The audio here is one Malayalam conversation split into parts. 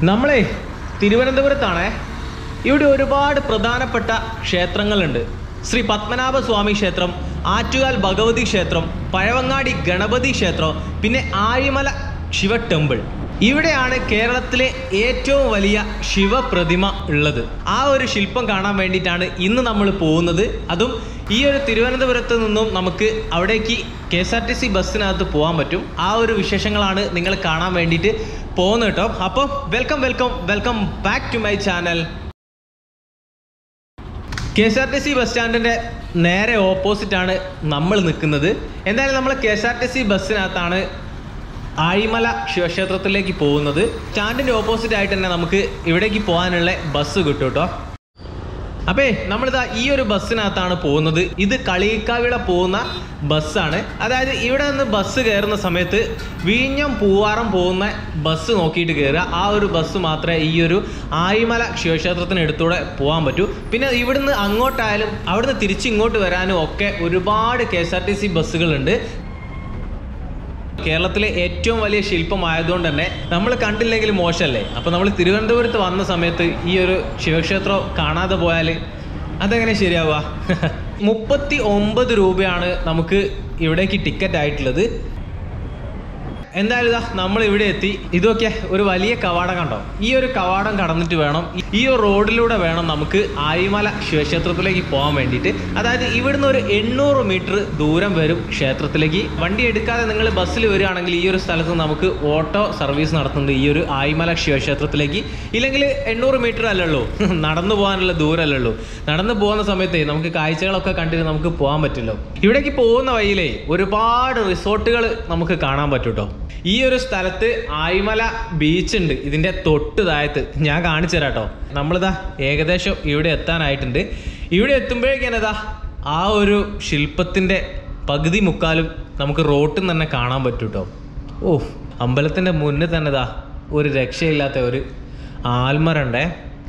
നമ്മളെ തിരുവനന്തപുരത്താണേ ഇവിടെ ഒരുപാട് പ്രധാനപ്പെട്ട ക്ഷേത്രങ്ങളുണ്ട് ശ്രീ പത്മനാഭ സ്വാമി ക്ഷേത്രം ആറ്റുകാൽ ഭഗവതി ക്ഷേത്രം പഴവങ്ങാടി ഗണപതി ക്ഷേത്രം പിന്നെ ആഴിമല ശിവ ടെമ്പിൾ ഇവിടെയാണ് കേരളത്തിലെ ഏറ്റവും വലിയ ശിവപ്രതിമ ഉള്ളത് ആ ഒരു ശില്പം കാണാൻ വേണ്ടിയിട്ടാണ് ഇന്ന് നമ്മൾ പോകുന്നത് അതും ഈ ഒരു തിരുവനന്തപുരത്ത് നിന്നും നമുക്ക് അവിടേക്ക് K S R T C ബസ്സിനകത്ത് പോകാൻ പറ്റും ആ ഒരു വിശേഷങ്ങളാണ് നിങ്ങൾ കാണാൻ വേണ്ടിയിട്ട് പോകുന്നത് കേട്ടോ അപ്പോൾ welcome welcome welcome back to my channel K S R T C bus സ്റ്റാൻഡിൻ്റെ നേരെ ഓപ്പോസിറ്റാണ് നമ്മൾ നിൽക്കുന്നത് എന്തായാലും നമ്മൾ K S R T C ബസ്സിനകത്താണ് ആഴിമല ശിവക്ഷേത്രത്തിലേക്ക് പോകുന്നത് സ്റ്റാൻഡിൻ്റെ ഓപ്പോസിറ്റ് ആയിട്ട് തന്നെ നമുക്ക് ഇവിടേക്ക് പോകാനുള്ള ബസ് കിട്ടും കേട്ടോ അപ്പേ നമ്മളിതാ ഈ ഒരു ബസ്സിനകത്താണ് പോകുന്നത് ഇത് കളിയിക്കാവിള പോകുന്ന ബസ്സാണ് അതായത് ഇവിടെ നിന്ന് ബസ് കയറുന്ന സമയത്ത് വിഴിഞ്ഞം പൂവാറം പോകുന്ന ബസ് നോക്കിയിട്ട് കയറുക ആ ഒരു ബസ് മാത്രമേ ഈ ഒരു ആയിമല ശിവക്ഷേത്രത്തിന് അടുത്തൂടെ പോകാൻ പറ്റൂ പിന്നെ ഇവിടുന്ന് അങ്ങോട്ടായാലും അവിടുന്ന് തിരിച്ച് ഇങ്ങോട്ട് വരാനും ഒക്കെ ഒരുപാട് K S R T C ബസ്സുകളുണ്ട് കേരളത്തിലെ ഏറ്റവും വലിയ ശില്പമായതുകൊണ്ട് തന്നെ നമ്മൾ കണ്ടില്ലെങ്കിൽ മോശമല്ലേ അപ്പോൾ നമ്മൾ തിരുവനന്തപുരത്ത് വന്ന സമയത്ത് ഈ ഒരു ശിവക്ഷേത്രം കാണാതെ പോയാൽ അതെങ്ങനെ ശരിയാവുക മുപ്പത്തി ഒമ്പത് രൂപയാണ് നമുക്ക് ഇവിടേക്ക് ടിക്കറ്റ് ആയിട്ടുള്ളത് എന്തായാലും ഇതാ നമ്മൾ ഇവിടെ എത്തി ഇതൊക്കെ ഒരു വലിയ കവാടം കണ്ടോ ഈ ഒരു കവാടം കടന്നിട്ട് വേണം ഈ ഒരു റോഡിലൂടെ വേണം നമുക്ക് ആയിമല ശിവക്ഷേത്രത്തിലേക്ക് പോകാൻ വേണ്ടിയിട്ട് അതായത് ഇവിടുന്ന് ഒരു എണ്ണൂറ് മീറ്റർ ദൂരം വരും ക്ഷേത്രത്തിലേക്ക് വണ്ടി എടുക്കാതെ നിങ്ങൾ ബസ്സിൽ വരികയാണെങ്കിൽ ഈ ഒരു സ്ഥലത്ത് നമുക്ക് ഓട്ടോ സർവീസ് നടത്തുന്നുണ്ട് ഈ ഒരു ആയിമല ശിവക്ഷേത്രത്തിലേക്ക് ഇല്ലെങ്കിൽ എണ്ണൂറ് മീറ്റർ അല്ലല്ലോ നടന്നു പോകാനുള്ള ദൂരമല്ലല്ലോ നടന്നു പോകുന്ന സമയത്ത് നമുക്ക് കാഴ്ചകളൊക്കെ കണ്ടിട്ട് നമുക്ക് പോകാൻ പറ്റില്ലോ ഇവിടേക്ക് പോകുന്ന വഴിയിലേ ഒരുപാട് റിസോർട്ടുകൾ നമുക്ക് കാണാൻ പറ്റും കേട്ടോ ഈ ഒരു സ്ഥലത്ത് ആയിമല ബീച്ച് ഉണ്ട് ഇതിന്റെ തൊട്ട് താഴത്ത് ഞാൻ കാണിച്ചു തരാം കേട്ടോ നമ്മളിതാ ഏകദേശം ഇവിടെ എത്താനായിട്ടുണ്ട് ഇവിടെ എത്തുമ്പോഴേക്കാണ് ഇതാ ആ ഒരു ശില്പത്തിന്റെ പകുതി മുക്കാലും നമുക്ക് റോട്ടിൽ തന്നെ കാണാൻ പറ്റും കേട്ടോ ഓ അമ്പലത്തിന്റെ മുന്നിൽ തന്നെ ഇതാ ഒരു രക്ഷയില്ലാത്ത ഒരു ആൽമരണ്ടേ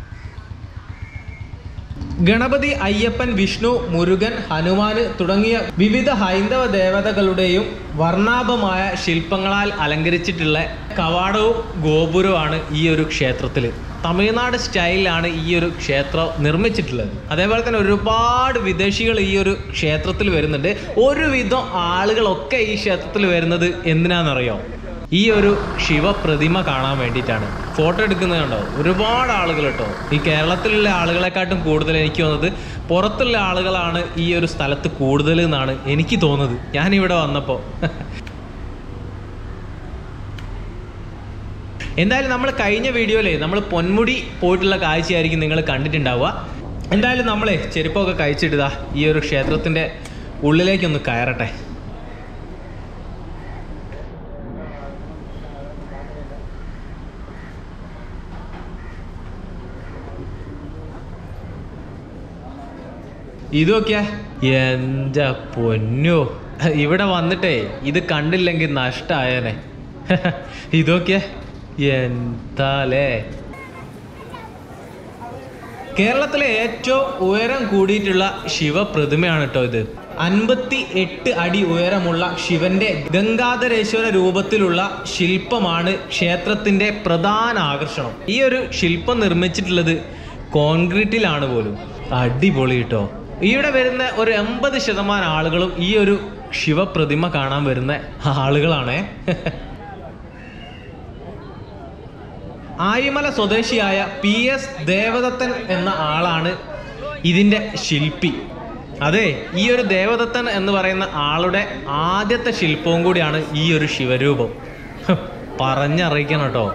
ഗണപതി അയ്യപ്പൻ വിഷ്ണു മുരുകൻ ഹനുമാന് തുടങ്ങിയ വിവിധ ഹൈന്ദവ ദേവതകളുടെയും വർണ്ണാഭമായ ശില്പങ്ങളാൽ അലങ്കരിച്ചിട്ടുള്ള കവാടവും ഗോപുരവുമാണ് ഈ ഒരു ക്ഷേത്രത്തിൽ തമിഴ്നാട് സ്റ്റൈലിലാണ് ഈ ഒരു ക്ഷേത്രം നിർമ്മിച്ചിട്ടുള്ളത് അതേപോലെ തന്നെ ഒരുപാട് വിദേശികൾ ഈ ഒരു ക്ഷേത്രത്തിൽ വരുന്നുണ്ട് ഒരുവിധം ആളുകളൊക്കെ ഈ ക്ഷേത്രത്തിൽ വരുന്നത് എന്തിനാണെന്നറിയോ ഈ ഒരു ശിവപ്രതിമ കാണാൻ വേണ്ടിയിട്ടാണ് ഫോട്ടോ എടുക്കുന്നത് കണ്ടോ ഒരുപാട് ആളുകൾ കേട്ടോ ഈ കേരളത്തിലുള്ള ആളുകളെക്കാട്ടും കൂടുതൽ എനിക്ക് തോന്നുന്നത് പുറത്തുള്ള ആളുകളാണ് ഈ ഒരു സ്ഥലത്ത് കൂടുതൽ എന്നാണ് എനിക്ക് തോന്നുന്നത് ഞാനിവിടെ വന്നപ്പോൾ എന്തായാലും നമ്മൾ കഴിഞ്ഞ വീഡിയോയിലേ നമ്മൾ പൊന്മുടി പോയിട്ടുള്ള കാഴ്ചയായിരിക്കും നിങ്ങൾ കണ്ടിട്ടുണ്ടാവുക എന്തായാലും നമ്മളെ ചെരുപ്പൊക്കെ കഴിച്ചിടുക ഈ ഒരു ക്ഷേത്രത്തിൻ്റെ ഉള്ളിലേക്കൊന്ന് കയറട്ടെ ഇതൊക്കെ എൻ്റെ പൊന്നോ ഇവിടെ വന്നിട്ടേ ഇത് കണ്ടില്ലെങ്കിൽ നഷ്ടമായേനെ ഇതൊക്കെ എന്താലേ കേരളത്തിലെ ഏറ്റവും ഉയരം കൂടിയിട്ടുള്ള ശിവപ്രതിമയാണ് കേട്ടോ ഇത് അൻപത്തി എട്ട് അടി ഉയരമുള്ള ശിവന്റെ ഗംഗാധരേശ്വര രൂപത്തിലുള്ള ശില്പമാണ് ക്ഷേത്രത്തിന്റെ പ്രധാന ആകർഷണം ഈ ഒരു ശില്പം നിർമ്മിച്ചിട്ടുള്ളത് കോൺക്രീറ്റിലാണ് പോലും അടിപൊളി കേട്ടോ ഇവിടെ വരുന്ന ഒരു എൺപത് ശതമാനം ആളുകളും ഈ ഒരു ശിവപ്രതിമ കാണാൻ വരുന്ന ആളുകളാണേ ആയിമല സ്വദേശിയായ പി എസ് ദേവദത്തൻ എന്ന ആളാണ് ഇതിൻ്റെ ശില്പി അതെ ഈ ഒരു ദേവദത്തൻ എന്ന് പറയുന്ന ആളുടെ ആദ്യത്തെ ശില്പവും കൂടിയാണ് ഈ ഒരു ശിവരൂപം ഹ്, പറഞ്ഞറിയിക്കണം കേട്ടോ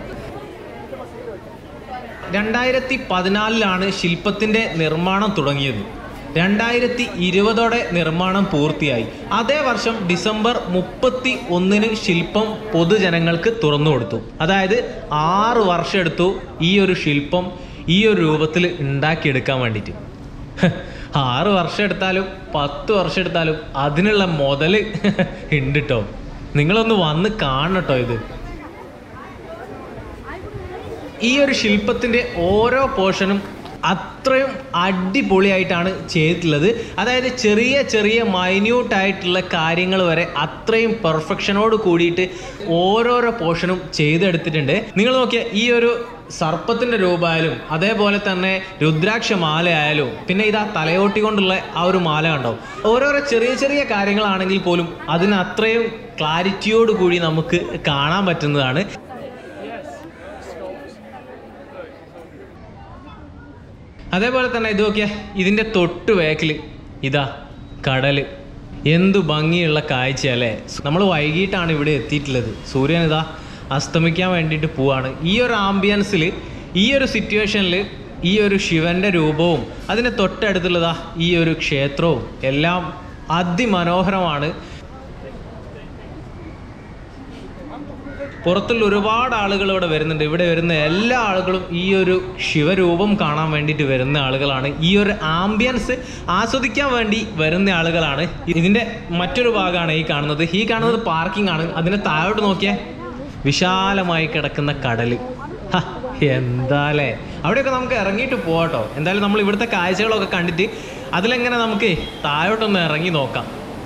രണ്ടായിരത്തി പതിനാലിലാണ് ശില്പത്തിൻ്റെ നിർമ്മാണം തുടങ്ങിയത് രണ്ടായിരത്തി ഇരുപതോടെ നിർമ്മാണം പൂർത്തിയായി അതേ വർഷം ഡിസംബർ മുപ്പത്തി ഒന്നിന് ശില്പം പൊതുജനങ്ങൾക്ക് തുറന്നു കൊടുത്തു അതായത് ആറ് വർഷം എടുത്തു ഈ ഒരു ശില്പം ഈ ഒരു രൂപത്തിൽ ഉണ്ടാക്കിയെടുക്കാൻ വേണ്ടിയിട്ട് ഹ്, ആറ് വർഷം എടുത്താലും പത്ത് വർഷം എടുത്താലും അതിനുള്ള മുതല് ഉണ്ട് കേട്ടോ നിങ്ങളൊന്ന് വന്ന് കാണട്ടോ ഇത് ഈ ഒരു ശില്പത്തിന്റെ ഓരോ പോർഷനും അത്രയും അടിപൊളിയായിട്ടാണ് ചെയ്തിട്ടുള്ളത് അതായത് ചെറിയ ചെറിയ മൈന്യൂട്ട് ആയിട്ടുള്ള കാര്യങ്ങൾ വരെ അത്രയും പെർഫെക്ഷനോട് കൂടിയിട്ട് ഓരോരോ പോർഷനും ചെയ്തെടുത്തിട്ടുണ്ട് നിങ്ങൾ നോക്കിയ ഈ ഒരു സർപ്പത്തിന്റെ രൂപമായാലും അതേപോലെ തന്നെ രുദ്രാക്ഷ മാലയായാലും പിന്നെ ഇതാ തലയോട്ടി കൊണ്ടുള്ള ആ ഒരു മാല കണ്ടോ ഓരോരോ ചെറിയ ചെറിയ കാര്യങ്ങളാണെങ്കിൽ പോലും അതിന് അത്രയും ക്ലാരിറ്റിയോട് കൂടി നമുക്ക് കാണാൻ പറ്റുന്നതാണ് അതേപോലെ തന്നെ ഇത് നോക്കിയാ ഇതിൻ്റെ തൊട്ട് വേക്കിൽ ഇതാ കടല് എന്തു ഭംഗിയുള്ള കാഴ്ചയല്ലേ നമ്മൾ വൈകിട്ടാണ് ഇവിടെ എത്തിയിട്ടുള്ളത് സൂര്യൻ ഇതാ അസ്തമിക്കാൻ വേണ്ടിയിട്ട് പോവാണ് ഈ ഒരു ആംബിയൻസിൽ ഈ ഒരു സിറ്റുവേഷനിൽ ഈ ഒരു ശിവന്റെ രൂപവും അതിൻ്റെ തൊട്ടടുത്തുള്ളതാ ഈ ഒരു ക്ഷേത്രവും എല്ലാം അതിമനോഹരമാണ് പുറത്തുള്ള ഒരുപാട് ആളുകൾ ഇവിടെ വരുന്നുണ്ട് ഇവിടെ വരുന്ന എല്ലാ ആളുകളും ഈ ഒരു ശിവരൂപം കാണാൻ വേണ്ടിയിട്ട് വരുന്ന ആളുകളാണ് ഈ ഒരു ആംബിയൻസ് ആസ്വദിക്കാൻ വേണ്ടി വരുന്ന ആളുകളാണ് ഇതിന്റെ മറ്റൊരു ഭാഗമാണ് ഈ കാണുന്നത് ഈ കാണുന്നത് പാർക്കിംഗ് ആണ് അതിന് താഴോട്ട് നോക്കിയാൽ വിശാലമായി കിടക്കുന്ന കടല് ഹ, എന്താലേ അവിടെയൊക്കെ നമുക്ക് ഇറങ്ങിയിട്ട് പോവാട്ടോ എന്തായാലും നമ്മൾ ഇവിടുത്തെ കാഴ്ചകളൊക്കെ കണ്ടിട്ട് അതിലെങ്ങനെ നമുക്ക് താഴോട്ടൊന്ന് ഇറങ്ങി നോക്കാം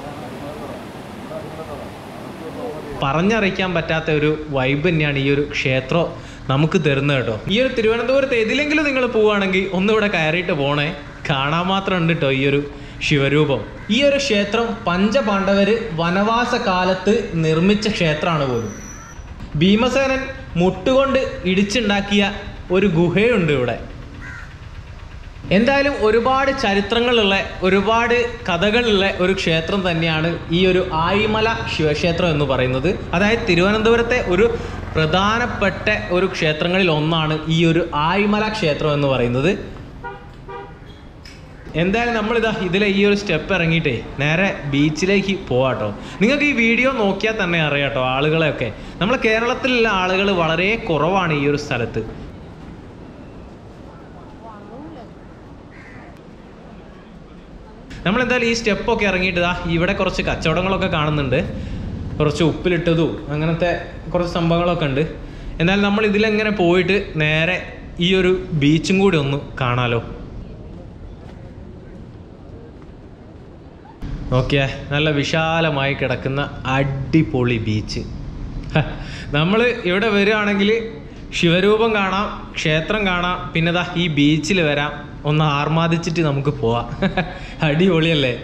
പറഞ്ഞറിയിക്കാൻ പറ്റാത്ത ഒരു വൈബ് തന്നെയാണ് ഈ ഒരു ക്ഷേത്രം നമുക്ക് തരുന്നത് കേട്ടോ ഈ ഒരു തിരുവനന്തപുരത്ത് ഏതിലെങ്കിലും നിങ്ങൾ പോവുകയാണെങ്കിൽ ഒന്നിവിടെ കയറിയിട്ട് പോണേ കാണാൻ മാത്രം ഉണ്ട് കേട്ടോ ഈ ഒരു ശിവരൂപം ഈ ഒരു ക്ഷേത്രം പഞ്ചപാണ്ഡവര് വനവാസ കാലത്ത് നിർമ്മിച്ച ക്ഷേത്രമാണ് പോലും ഭീമസേനൻ മുട്ടുകൊണ്ട് ഇടിച്ചുണ്ടാക്കിയ ഒരു ഗുഹയുണ്ട് ഇവിടെ എന്തായാലും ഒരുപാട് ചരിത്രങ്ങളുള്ള ഒരുപാട് കഥകളുള്ള ഒരു ക്ഷേത്രം തന്നെയാണ് ഈ ഒരു ആയിമല ശിവക്ഷേത്രം എന്ന് പറയുന്നത് അതായത് തിരുവനന്തപുരത്തെ ഒരു പ്രധാനപ്പെട്ട ഒരു ക്ഷേത്രങ്ങളിൽ ഒന്നാണ് ഈ ഒരു ആയിമല ക്ഷേത്രം എന്ന് പറയുന്നത് എന്തായാലും നമ്മളിതാ ഇതിലെ ഈ ഒരു സ്റ്റെപ്പ് ഇറങ്ങിയിട്ടേ നേരെ ബീച്ചിലേക്ക് പോവാട്ടോ നിങ്ങൾക്ക് ഈ വീഡിയോ നോക്കിയാൽ തന്നെ അറിയാട്ടോ ആളുകളെയൊക്കെ നമ്മളെ കേരളത്തിലുള്ള ആളുകൾ വളരെ കുറവാണ് ഈ ഒരു സ്ഥലത്ത് നമ്മൾ എന്തായാലും ഈ സ്റ്റെപ്പൊക്കെ ഇറങ്ങിയിട്ട് ദാ ഇവിടെ കുറച്ച് കച്ചവടങ്ങളൊക്കെ കാണുന്നുണ്ട് കുറച്ച് ഉപ്പിലിട്ടതും അങ്ങനത്തെ കുറച്ച് സംഭവങ്ങളൊക്കെ ഉണ്ട് എന്നാലും നമ്മൾ ഇതിലെങ്ങനെ പോയിട്ട് നേരെ ഈ ഒരു ബീച്ചും കൂടി ഒന്ന് കാണാലോ നോക്കിയേ നല്ല വിശാലമായി കിടക്കുന്ന അടിപൊളി ബീച്ച് നമ്മൾ ഇവിടെ വരികയാണെങ്കിൽ ശിവരൂപം കാണാം ക്ഷേത്രം കാണാം പിന്നെ ദാ ഈ ബീച്ചിൽ വരാം ഒന്ന് ആർമാദിച്ചിട്ട് നമുക്ക് പോവാം അടിപൊളിയല്ലേ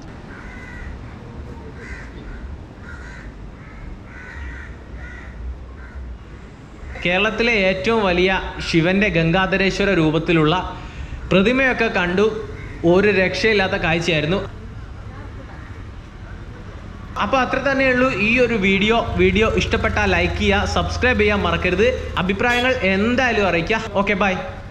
കേരളത്തിലെ ഏറ്റവും വലിയ ശിവന്റെ ഗംഗാധരേശ്വര രൂപത്തിലുള്ള പ്രതിമയൊക്കെ കണ്ടു ഒരു രക്ഷയില്ലാത്ത കാഴ്ചയായിരുന്നു അപ്പോൾ അത്ര തന്നെയുള്ളൂ ഈ ഒരു വീഡിയോ വീഡിയോ ഇഷ്ടപ്പെട്ടാൽ ലൈക്ക് ചെയ്യുക സബ്സ്ക്രൈബ് ചെയ്യാൻ മറക്കരുത് അഭിപ്രായങ്ങൾ എന്തായാലും അറിയിക്കുക ഓക്കെ ബൈ